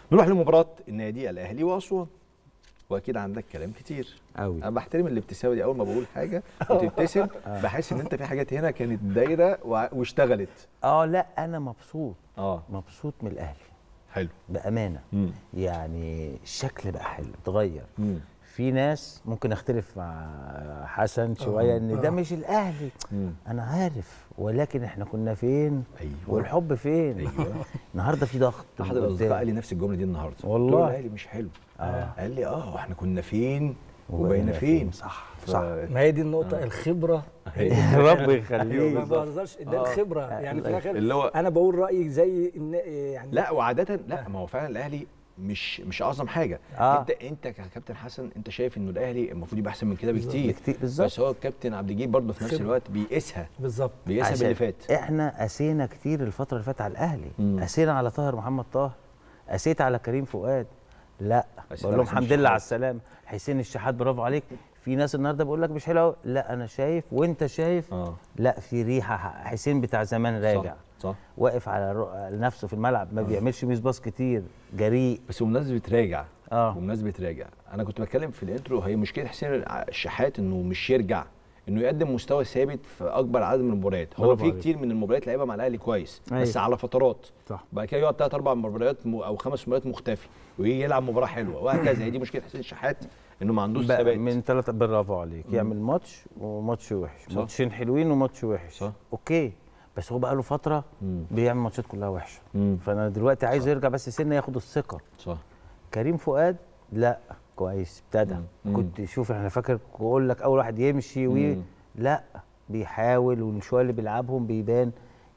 نروح لمباراه النادي الاهلي واسوان واكيد عندك كلام كتير قوي انا بحترم الابتسامه دي اول ما بقول حاجه وتبتسم بحس ان انت في حاجات هنا كانت دايره وع- واشتغلت اه لا انا مبسوط اه مبسوط من الاهلي حلو بامانه مم. يعني الشكل بقى حلو اتغير مم. في ناس ممكن اختلف مع حسن شويه ان ده آه. مش الاهلي مم. انا عارف ولكن احنا كنا فين ايوه والحب فين ايوه النهارده في ضغط احد من الاصدقاء قدام. قال لي نفس الجمله دي النهارده قلت له والله. الاهلي مش حلو آه. قال لي اه احنا كنا فين وبقينا وبقينا فين صح ف- صح ما هي دي النقطه الخبره يا رب ما يخليك بهزرش ده آه. الخبره يعني في الاخر اللي هو انا بقول رايي زي إن يعني لا وعاده لا ما هو فعلا الاهلي مش مش اعظم حاجه آه. انت انت ككابتن حسن انت شايف انه الاهلي المفروض يبقى احسن من كده بكتير بكتير بالظبط بس هو الكابتن عبد الجليل برضه في نفس خبرة. الوقت بيقيسها بالظبط بيقيسها عشان باللي فات احنا قسينا كتير الفتره اللي فاتت على الاهلي مم. قسينا على طاهر محمد طاهر قسيت على كريم فؤاد لا قسيت بقول على لهم حسين الحمد لله الشحات. على السلامه حسين الشحات برافو عليك في ناس النهارده بيقول لك مش حلو أوي. لا انا شايف وانت شايف اه لا في ريحه حسين بتاع زمان راجع صح, صح. واقف على رو- نفسه في الملعب ما بيعملش ميس باص كتير جريء بس بمناسبه راجع اه بمناسبه راجع انا كنت بتكلم في الانترو هي مشكله حسين الشحات انه مش يرجع انه يقدم مستوى ثابت في اكبر عدد من المباريات هو برافو في عليك. كتير من المباريات لعيبه مع الاهلي كويس أيوة. بس على فترات صح بعد كده يقعد ثلاث اربع مباريات م- او خمس مباريات مختفي ويجي يلعب مباراه حلوه وهكذا هي دي مشكله حسين الشحات انه ما عندوش بقى ثبات من ثلاثة برافو عليك يعمل ماتش وماتش وحش صح. ماتشين حلوين وماتش وحش صح. اوكي بس هو بقى له فتره مم. بيعمل ماتشات كلها وحشه مم. فانا دلوقتي عايز يرجع بس سنه ياخد الثقه صح كريم فؤاد لا كويس ابتدى مم. كنت شوف احنا فاكر بقول لك اول واحد يمشي وي مم. لا بيحاول والشويه اللي بيلعبهم بيبان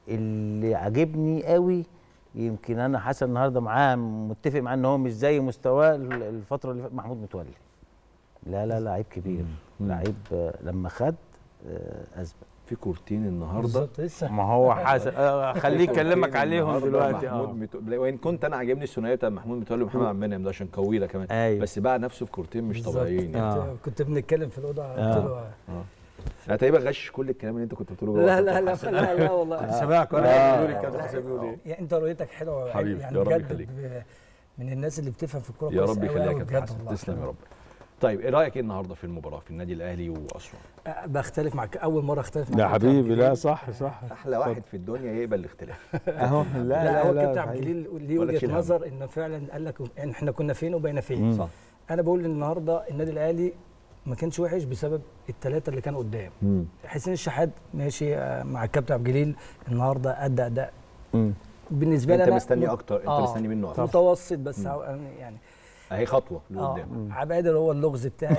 اللي عاجبني قوي يمكن انا حسن النهارده معاه متفق معاه ان هو مش زي مستواه ال- الفتره اللي فاتت محمود متولي لا لا لعيب كبير مم. لعيب آه، لما خد آه، اثبت في كورتين النهارده بالظبط لسه ما هو حسن آه، خليه يكلمك عليهم النهاردة دلوقتي محمود اه متو... وان كنت انا عاجبني الثنائيه بتاع محمود متولي ومحمد عبد المنعم ده عشان كويله كمان ايوه بس باع نفسه في كورتين مش بالظبط. طبيعيين يعني. آه. كنت- كنت بنتكلم في الاوضه قلت آه. له انا تقريبا غش كل الكلام اللي انت كنت بتقوله جوه لا لا لا الفترة. لا لا والله سامعك وانا آه. بقول الكابتن لا، حسين بيقول ايه يعني انت رؤيتك حلوه حبيبي، يعني يا رب بجد يخليك. ب- من الناس اللي بتفهم في الكوره يا كويس رب أوي يخليك أوي يا بجد كابتن حسن والله. تسلم يا رب طيب ايه رايك ايه النهارده في المباراه في النادي الاهلي واسوان أه، بختلف معاك اول مره اختلف معاك يا كابتن حبيبي عبد لا الجليل. صح صح احلى واحد في الدنيا يقبل الاختلاف اهو لا لا, هو كابتن عبد صحيح. الجليل ليه ولا تشيل وجهه هم. نظر انه فعلا قال لك إن احنا كنا فين وبقينا فين مم. صح انا بقول ان النهارده النادي الاهلي ما كانش وحش بسبب الثلاثه اللي كانوا قدام مم. حسين الشحات ماشي آه، مع الكابتن عبد الجليل النهارده ادى اداء مم. بالنسبه لي انت أنا مستني مت- اكتر انت آه، مستني منه اكتر متوسط بس مم. عاو- يعني اهي خطوه اه لقدام عبادر هو اللغز بتاعي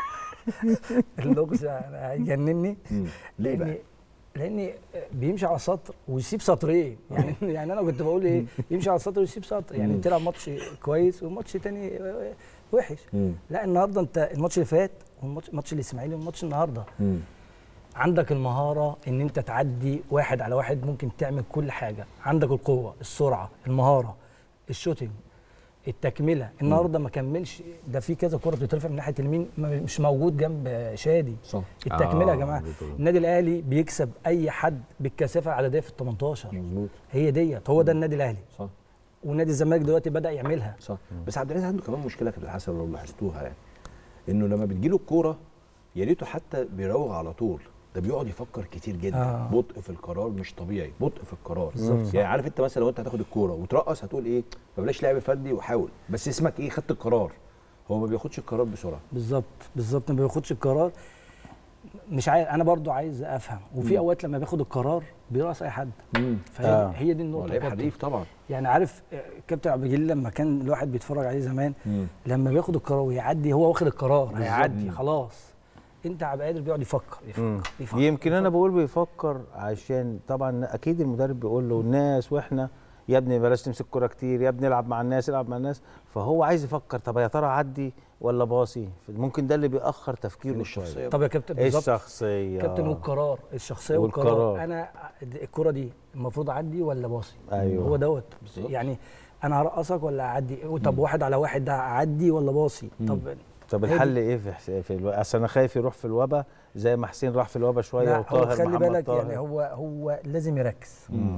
اللغز هيجنني مم. ليه بقى؟ لاني لاني بيمشي على سطر ويسيب سطرين يعني يعني انا كنت بقول ايه يمشي على سطر ويسيب سطر يعني مم. تلعب ماتش كويس وماتش تاني وحش مم. لا النهارده انت الماتش اللي فات والماتش ماتش الاسماعيلي والماتش النهارده مم. عندك المهاره ان انت تعدي واحد على واحد ممكن تعمل كل حاجه عندك القوه السرعه المهاره الشوتنج التكمله النهارده ما كملش ده في كذا كره بتترفع من ناحيه اليمين ما- مش موجود جنب شادي صح التكمله يا آه، جماعه بطولة. النادي الاهلي بيكسب اي حد بالكثافه العدديه في ال 18 مظبوط هي ديت هو ده النادي الاهلي صح ونادي الزمالك دلوقتي بدا يعملها صح بس عبد العزيز عنده كمان مشكله كابتن حسن لو لاحظتوها يعني انه لما بتجيله الكوره يا ريته حتى بيراوغ على طول ده بيقعد يفكر كتير جدا آه. بطء في القرار مش طبيعي بطء في القرار بالظبط. يعني عارف انت مثلا لو انت هتاخد الكوره وترقص هتقول ايه ما بلاش لعب فردي وحاول بس اسمك ايه خدت القرار هو ما بياخدش القرار بسرعه بالظبط بالظبط ما بياخدش القرار مش عايز انا برضو عايز افهم وفي مم. اوقات لما بياخد القرار بيرقص اي حد فهي آه. هي دي هو النقطه لعيب يا كابتن. حريف طبعا يعني عارف آه، كابتن عبد الجليل لما كان الواحد بيتفرج عليه زمان مم. لما بياخد القرار ويعدي هو واخد القرار بالظبط. هيعدي خلاص انت عبد القادر بيقعد يفكر مم. يفكر, يفكر يمكن انا يفكر. بقول بيفكر عشان طبعا اكيد المدرب بيقول له الناس واحنا يا ابني بلاش تمسك كوره كتير يا ابني العب مع الناس العب مع الناس فهو عايز يفكر طب يا ترى عدي ولا باصي ممكن ده اللي بيأخر فين تفكيره الشخصيه شويه طب يا كابتن ايه بالظبط الشخصيه كابتن والقرار الشخصيه والقرار. والقرار انا الكره دي المفروض اعدي ولا باصي ايوه هو دوت بالظبط. يعني انا هرقصك ولا اعدي طب واحد على واحد ده اعدي ولا باصي طب طب هي الحل ايه في حس... في الو... اصل انا خايف يروح في الوبا زي ما حسين راح في الوبا شويه لا هو وطاهر خلي محمد بالك طاهر. يعني هو هو لازم يركز مم.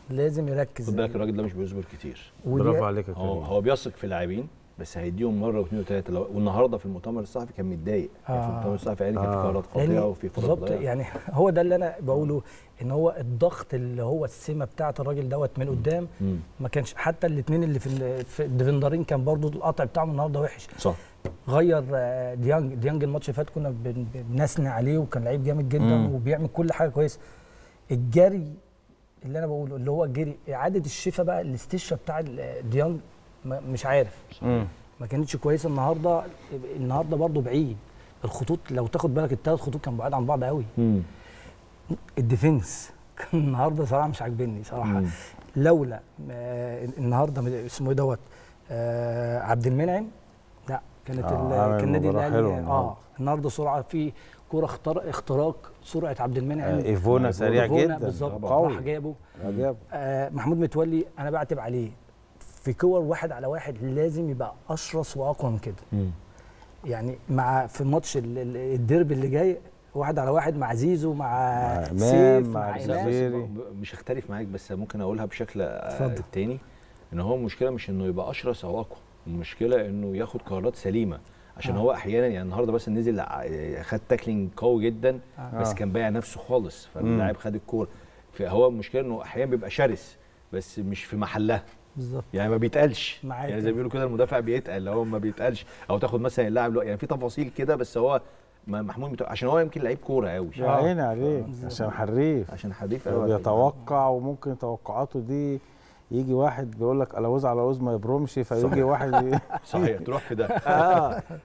لازم يركز خد بالك الراجل ده مش بيصبر كتير ودي- برافو عليك يا هو كريم هو بيثق في اللاعبين بس هيديهم مره واثنين وثلاثه لو- والنهارده في المؤتمر الصحفي كان متضايق يعني في آه. المؤتمر الصحفي قال كان في آه. قرارات لأن خاطئه وفي فرص بالظبط ضايعة. يعني هو ده اللي انا بقوله ان هو الضغط اللي هو السمه بتاعه الراجل دوت من قدام مم. ما كانش حتى الاثنين اللي في ال- في الديفندرين كان برضو القطع بتاعهم النهارده وحش صح غير آه، ديانج ديانج الماتش اللي فات كنا بن- بنثني عليه وكان لعيب جامد جدا مم. وبيعمل كل حاجه كويسه الجري اللي انا بقوله اللي هو الجري اعاده الشفا بقى الاستشفاء بتاع ال- ديانج ما- مش عارف مم. ما كانتش كويسه النهارده النهارده برضو بعيد الخطوط لو تاخد بالك الثلاث خطوط كانوا بعاد عن بعض قوي مم. الديفنس كان النهارده صراحه مش عاجبني صراحه مم. لولا آه، النهارده من- اسمه ايه دوت آه، عبد المنعم لا كانت آه، ال- عامل كان النادي مباراة الاهلي حلوة اه النهاردة. النهارده سرعه في كوره اختراق اختراق سرعه عبد المنعم آه، ايفونا سريع إيفونا جدا بالظبط قوي راح جابه عجب آه محمود متولي انا بعتب عليه في كور واحد على واحد لازم يبقى اشرس واقوى من كده مم. يعني مع في ماتش ال- ال- الديربي اللي جاي واحد على واحد مع زيزو مع, مع إمام، سيف مع مع لا، إمام بس زيري. ب- مش هختلف معاك بس ممكن اقولها بشكل آه، اتفضل. تاني ان هو المشكله مش انه يبقى اشرس او اقوى المشكله انه ياخد قرارات سليمه عشان آه. هو احيانا يعني النهارده بس نزل ع- خد تاكلينج قوي جدا آه. بس آه. كان بايع نفسه خالص فاللاعب خد الكوره فهو المشكله انه احيانا بيبقى شرس بس مش في محلها بالظبط يعني ما بيتقالش معاك. يعني زي ما بيقولوا كده المدافع بيتقل هو ما بيتقالش او تاخد مثلا اللاعب اللي هو- يعني في تفاصيل كده بس هو ما- محمود متو... عشان هو يمكن لعيب كوره قوي يا عيني عليه عشان حريف عشان حريف قوي بيتوقع وممكن توقعاته دي يجي واحد بيقول لك الاوز على اوز ما يبرمش فيجي واحد ي... صحيح تروح في ده اه